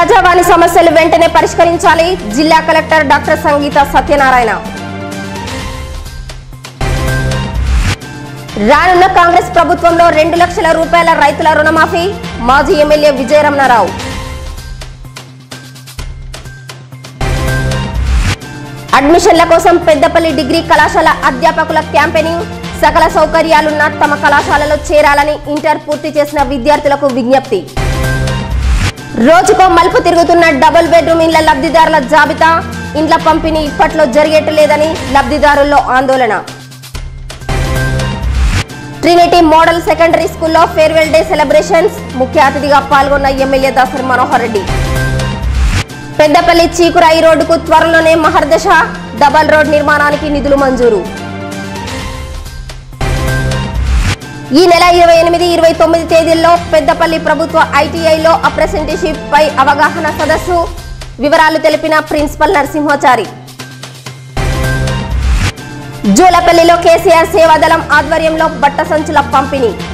ప్రజావాణి సమస్యలు వెంటనే పరిష్కరించాలి జిల్లా కలెక్టర్ డాక్టర్ సంగీత సత్యనారాయణ రానున్న కాంగ్రెస్ ప్రభుత్వంలో రెండు లక్షల రూపాయల రైతుల రుణమాఫీ మాజీ ఎమ్మెల్యే విజయరమణారావు అడ్మిషన్ల కోసం పెద్దపల్లి డిగ్రీ కళాశాల అధ్యాపకుల క్యాంపెయినింగ్ సకల సౌకర్యాలున్న తమ కళాశాలలో చేరాలని ఇంటర్ పూర్తి చేసిన విద్యార్థులకు విజ్ఞప్తి రోజుకో మలుపు తిరుగుతున్న డబుల్ బెడ్రూమ్ ఇండ్ల లబ్ధిదారుల జాబితా ఇండ్ల పంపిణీ ఇప్పట్లో జరిగేటలేదని లబ్ధిదారుల్లో ఆందోళన ట్రినిటీ మోడల్ సెకండరీ స్కూల్లో ఫేర్వెల్ డే సెలబ్రేషన్స్ ముఖ్య అతిథిగా పాల్గొన్న ఎమ్మెల్యే దాసరి మనోహర్ రెడ్డి పెద్దపల్లి చీకురాయి రోడ్డుకు త్వరలోనే మహర్దశ డబల్ రోడ్ నిర్మాణానికి నిధులు మంజూరు ఈ నెల ఇరవై ఎనిమిది ఇరవై తొమ్మిది తేదీల్లో పెద్దపల్లి ప్రభుత్వ ఐటీఐలో అప్రెంటిస్షిప్ పై అవగాహన సదస్సు వివరాలు తెలిపిన ప్రిన్సిపల్ నరసింహాచారి జూలపల్లిలో కేసీఆర్ సేవాదళం ఆధ్వర్యంలో బట్ట సంచుల పంపిణీ